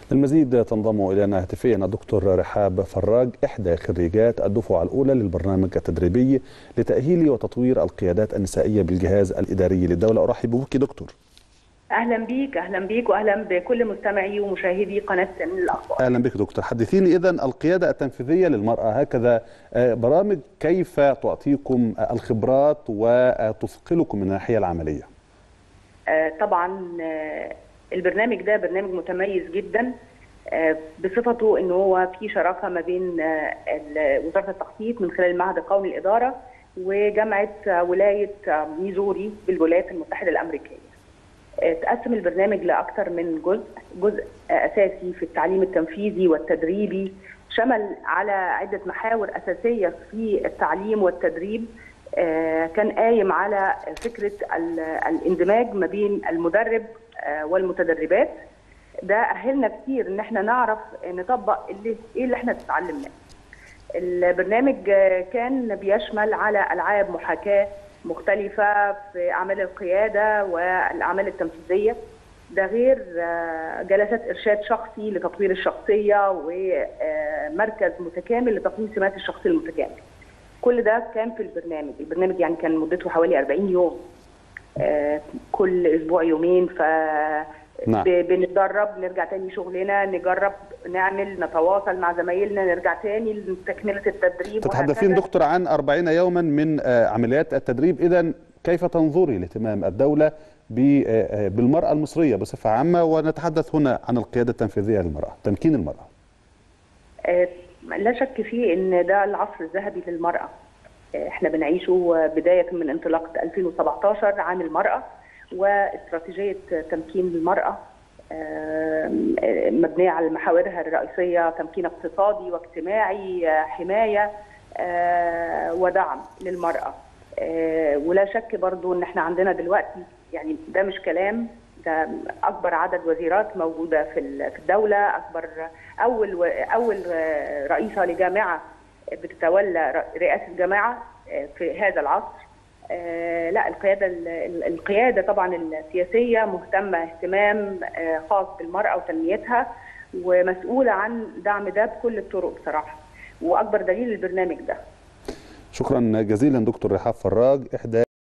المزيد تنضم إلينا هاتفيا الدكتور رحاب فراج إحدى خريجات الدفعة الأولى للبرنامج التدريبي لتأهيل وتطوير القيادات النسائية بالجهاز الإداري للدولة أرحب بك دكتور اهلا بيك اهلا بيك واهلا بكل مستمعي ومشاهدي قناه من الاخبار اهلا بك دكتور حدثيني اذا القياده التنفيذيه للمراه هكذا برامج كيف تعطيكم الخبرات وتثقلكم من الناحيه العمليه طبعا البرنامج ده برنامج متميز جدا بصفته ان هو في شراكه ما بين وزاره التخطيط من خلال المعهد القومي للاداره وجامعه ولايه ميزوري بالولايات المتحده الامريكيه تقسم البرنامج لاكثر من جزء جزء اساسي في التعليم التنفيذي والتدريبي شمل على عده محاور اساسيه في التعليم والتدريب كان قايم على فكره الاندماج ما بين المدرب والمتدربات ده اهلنا كتير ان احنا نعرف نطبق اللي ايه اللي احنا اتعلمناه البرنامج كان بيشمل على العاب محاكاه مختلفة في أعمال القيادة والأعمال التنفيذية ده غير جلسات إرشاد شخصي لتطوير الشخصية ومركز متكامل لتقييم سمات الشخص المتكامل كل ده كان في البرنامج البرنامج يعني كان مدته حوالي 40 يوم كل أسبوع يومين ف نعم. بنتدرب نرجع تاني شغلنا نجرب نعمل نتواصل مع زمايلنا نرجع تاني لتكمله التدريب تتحدثين دكتور عن 40 يوما من عمليات التدريب اذا كيف تنظري لاهتمام الدوله بالمراه المصريه بصفه عامه ونتحدث هنا عن القياده التنفيذيه للمراه تمكين المراه لا شك فيه ان ده العصر الذهبي للمراه احنا بنعيشه بدايه من انطلاقه 2017 عام المراه واستراتيجيه تمكين المراه مبنيه على محاورها الرئيسيه تمكين اقتصادي واجتماعي حمايه ودعم للمراه ولا شك برضو ان احنا عندنا دلوقتي يعني ده مش كلام ده اكبر عدد وزيرات موجوده في في الدوله اكبر اول اول رئيسه لجامعه بتتولى رئاسه جامعه في هذا العصر آه لا القياده القياده طبعا السياسيه مهتمه اهتمام آه خاص بالمراه وتنميتها ومسؤوله عن دعم ده بكل الطرق بصراحه واكبر دليل البرنامج ده شكرا جزيلا دكتور رحاب فراج احدى